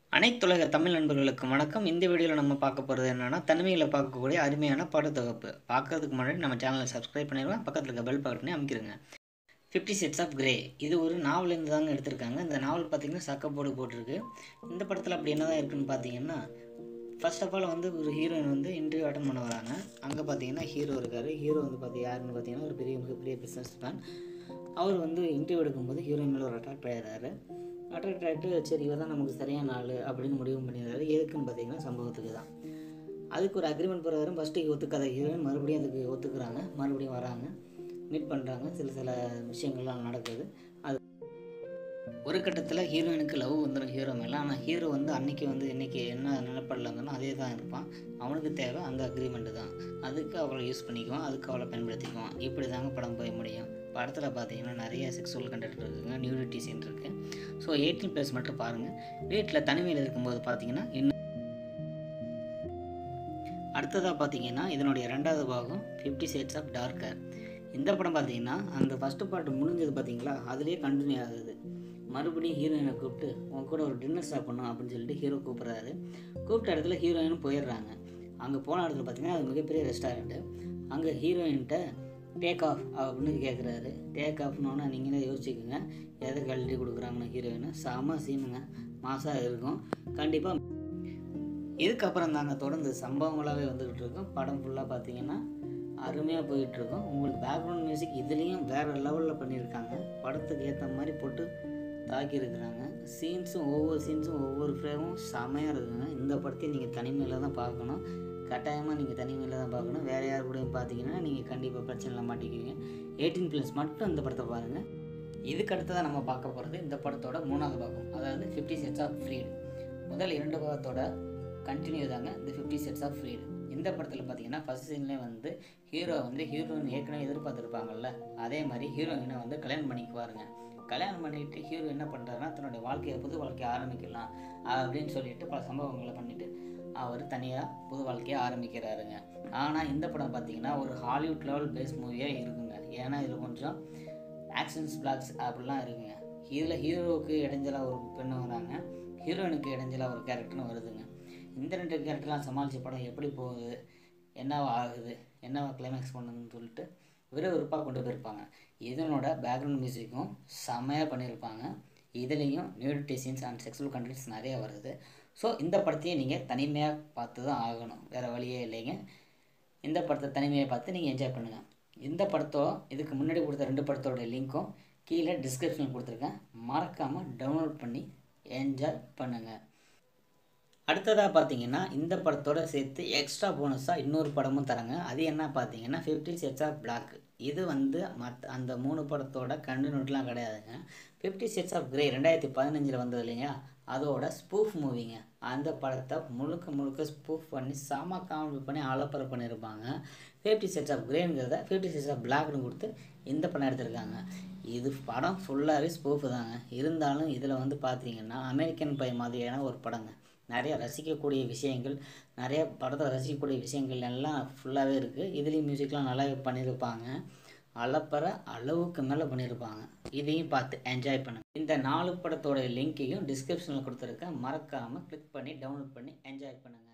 அனைத்துலக தமிழ் நண்பர்களுக்கு வணக்கம் இந்த வீடியோவில் நம்ம பார்க்க போகிறது என்னென்னா தனிமையில் பார்க்கக்கூடிய அருமையான படத்தொகுப்பு பார்க்கறதுக்கு முன்னாடி நம்ம சேனலை சப்ஸ்கிரைப் பண்ணிடுவோம் பக்கத்தில் இருக்க பெல் பட்டனே அமைக்கிறங்க ஃபிஃப்டி செட்ஸ் ஆஃப் கிரே இது ஒரு நாவலேருந்து தாங்க எடுத்திருக்காங்க இந்த நாவல் பார்த்திங்கன்னா சக்கப்போடு போட்டிருக்கு இந்த படத்தில் அப்படி என்ன தான் இருக்குன்னு பார்த்தீங்கன்னா ஃபர்ஸ்ட் ஆஃப் ஆல் வந்து ஒரு ஹீரோயின் வந்து இன்டர்வியூ அட்டன் பண்ண வராங்க அங்கே பார்த்தீங்கன்னா ஹீரோ இருக்கார் ஹீரோ வந்து பார்த்தி யாருன்னு பார்த்தீங்கன்னா ஒரு பெரிய மிகப்பெரிய பிஸ்னஸ் மேன் அவர் வந்து இன்டர்வியூ எடுக்கும்போது ஹீரோயின் மேலே ஒரு அட்ராக்ட் ஆகிடுறாரு அட்ராக்ட் ஆகிட்டு சரி இவ தான் நமக்கு சரியான ஆள் அப்படின்னு முடிவு பண்ணிடுறாரு எதுக்குன்னு பார்த்தீங்கன்னா சம்பவத்துக்கு தான் அதுக்கு ஒரு அக்ரிமெண்ட் பிரகாரம் ஃபஸ்ட்டு ஒத்துக்காத ஹீரோயின் மறுபடியும் அதுக்கு ஒத்துக்கிறாங்க மறுபடியும் வராங்க மீட் பண்ணுறாங்க சில சில விஷயங்கள்லாம் நடக்குது அது ஒரு கட்டத்தில் ஹீரோயினுக்கு லவ் வந்துடும் ஹீரோ மேலே ஆனால் ஹீரோ வந்து அன்னைக்கு வந்து இன்னைக்கு என்ன நிலப்படல இருந்தாலும் அதே தான் இருப்பான் அவனுக்கு தேவை அந்த அக்ரிமெண்ட்டு தான் அதுக்கு அவளை யூஸ் பண்ணிக்குவான் அதுக்கு அவளை பயன்படுத்திக்குவான் இப்படி தாங்க படம் போய் முடியும் படத்தில் பார்த்தீங்கன்னா நிறைய செக்ஸுவல் கண்டென்ட் இருக்குங்க நியூடிட்டி சீன் இருக்குது ஸோ எயிட்டீன் ப்ளஸ் மட்டும் பாருங்கள் வீட்டில் தனிமையில் இருக்கும்போது பார்த்தீங்கன்னா இன்னும் அடுத்ததாக பார்த்தீங்கன்னா இதனுடைய ரெண்டாவது பாகம் ஃபிஃப்டி ஷேட்ஸ் ஆஃப் டார்க்கர் இந்த படம் பார்த்தீங்கன்னா அந்த ஃபஸ்ட்டு பார்ட் முடிஞ்சது பார்த்தீங்களா அதுலேயே கண்டினியூ ஆகுது மறுபடியும் ஹீரோயினை கூப்பிட்டு உன் கூட ஒரு டின்னர் சாப்பிட்ணும் அப்படின்னு சொல்லிட்டு ஹீரோ கூப்பிட்றாரு கூப்பிட்ட இடத்துல ஹீரோயினும் போயிடுறாங்க அங்கே போன இடத்துல பார்த்தீங்கன்னா அது மிகப்பெரிய ரெஸ்டாரண்ட்டு அங்கே ஹீரோயின்கிட்ட டேக் ஆஃப் அப்படின்னு கேட்குறாரு டேக் ஆஃப்னோன்னா நீங்களே யோசிச்சுக்கோங்க எதை கழட்டி கொடுக்குறாங்கன்னு ஹீரோயின் செம சீனுங்க மாசாக இருக்கும் கண்டிப்பாக இதுக்கப்புறம் தாங்க தொடர்ந்து சம்பவங்களாகவே வந்துக்கிட்டு இருக்கும் படம் ஃபுல்லாக பார்த்தீங்கன்னா அருமையாக போயிட்டுருக்கும் உங்களுக்கு பேக்ரவுண்ட் மியூசிக் இதுலேயும் வேறு லெவலில் பண்ணியிருக்காங்க படத்துக்கு ஏற்ற மாதிரி போட்டு தாக்கியிருக்கிறாங்க சீன்ஸும் ஒவ்வொரு சீன்ஸும் ஒவ்வொரு ஃப்ரேமும் செமையாக இருக்குங்க இந்த படத்தையும் நீங்கள் தனிமையில் தான் பார்க்கணும் கட்டாயமாக நீங்கள் தனிமையில் தான் பார்க்கணும் வேறு யார் கூடயும் பார்த்தீங்கன்னா நீங்கள் கண்டிப்பாக பிரச்சனையில் மாட்டிக்குவீங்க எயிட்டீன் ப்ளஸ் மட்டும் இந்த படத்தை பாருங்கள் இதுக்கு அடுத்ததாக நம்ம பார்க்க போகிறது இந்த படத்தோட மூணாவது பாகம் அதாவது ஃபிஃப்டி செட்ஸ் ஆஃப் ஃப்ரீடு முதல் இரண்டு பாகத்தோட கண்டினியூ தாங்க இந்த ஃபிஃப்டி செட்ஸ் ஆஃப் ஃப்ரீடு இந்த படத்தில் பார்த்தீங்கன்னா ஃபஸ்ட் சீன்லேயே வந்து ஹீரோ வந்து ஹீரோயின் ஏற்கனவே எதிர்பார்த்துருப்பாங்கல்ல அதே மாதிரி ஹீரோயினை வந்து கல்யாணம் பண்ணிக்குவாருங்க கல்யாணம் பண்ணிட்டு ஹீரோ என்ன பண்ணுறாருன்னா தன்னுடைய வாழ்க்கையை புது வாழ்க்கையை ஆரம்பிக்கலாம் அப்படின்னு சொல்லிட்டு பல சம்பவங்களை பண்ணிட்டு அவர் தனியாக புது வாழ்க்கையை ஆரம்பிக்கிறாருங்க ஆனால் இந்த படம் பார்த்தீங்கன்னா ஒரு ஹாலிவுட் லெவல் பேஸ் மூவியாக இருக்குங்க ஏன்னா இதில் கொஞ்சம் ஆக்ஷன்ஸ் பிளாக்ஸ் அப்படிலாம் இருக்குங்க இதில் ஹீரோவுக்கு இடைஞ்சலாக ஒரு பெண்ணு வராங்க ஹீரோயினுக்கு இடைஞ்சலாக ஒரு கேரக்டர்னு வருதுங்க இந்த ரெண்டு கேரக்டர்லாம் சமாளித்த படம் எப்படி போகுது என்னவா ஆகுது என்னவா கிளைமேக்ஸ் பண்ணுதுன்னு சொல்லிட்டு விறுவிறுப்பாக கொண்டு போயிருப்பாங்க இதனோட பேக்ரவுண்ட் மியூசிக்கும் செம்மையாக பண்ணியிருப்பாங்க இதுலேயும் nudity scenes and sexual contents நிறைய வருது ஸோ இந்த படத்தையும் நீங்கள் தனிமையாக பார்த்து தான் ஆகணும் வேறு வழியே இல்லைங்க இந்த படத்தை தனிமையை பார்த்து நீங்கள் என்ஜாய் பண்ணுங்கள் இந்த படத்தோ இதுக்கு முன்னாடி கொடுத்த ரெண்டு படத்தோட லிங்க்கும் கீழே டிஸ்கிரிப்ஷனில் கொடுத்துருக்கேன் மறக்காமல் டவுன்லோட் பண்ணி என்ஜாய் பண்ணுங்கள் அடுத்ததாக பார்த்தீங்கன்னா இந்த படத்தோட சேர்த்து எக்ஸ்ட்ரா போனஸாக இன்னொரு படமும் தராங்க அது என்ன பார்த்தீங்கன்னா ஃபிஃப்டி செட்ஸ் ஆஃப் பிளாக் இது வந்து மற்ற அந்த மூணு படத்தோட கண்டினியூட்லாம் கிடையாதுங்க ஃபிஃப்டி செட்ஸ் ஆஃப் கிரே ரெண்டாயிரத்தி பதினஞ்சில் வந்தது இல்லைங்க அதோட ஸ்பூஃப் மூவிங்க அந்த படத்தை முழுக்க முழுக்க ஸ்பூஃப் பண்ணி செம காமெடி பண்ணி அலப்பறை பண்ணியிருப்பாங்க ஃபிஃப்டி செட்ஸ் ஆஃப் கிரேங்கிறத ஃபிஃப்டி செட்ஸ் ஆஃப் பிளாக்னு கொடுத்து இந்த படம் எடுத்திருக்காங்க இது படம் ஃபுல்லாகவே ஸ்பூஃப் தாங்க இருந்தாலும் இதில் வந்து பார்த்தீங்கன்னா அமெரிக்கன் பை மாதிரியான ஒரு படங்க நிறைய ரசிக்கக்கூடிய விஷயங்கள் நிறைய படத்தில் ரசிக்கக்கூடிய விஷயங்கள் எல்லாம் ஃபுல்லாகவே இருக்குது இதுலேயும் மியூசிக்லாம் நல்லா பண்ணியிருப்பாங்க அளப்பற அளவுக்கு மேலே பண்ணியிருப்பாங்க இதையும் பார்த்து என்ஜாய் பண்ணுங்கள் இந்த நாலு படத்தோட லிங்க்கையும் டிஸ்கிரிப்ஷனில் கொடுத்துருக்கேன் மறக்காமல் கிளிக் பண்ணி டவுன்லோட் பண்ணி என்ஜாய் பண்ணுங்கள்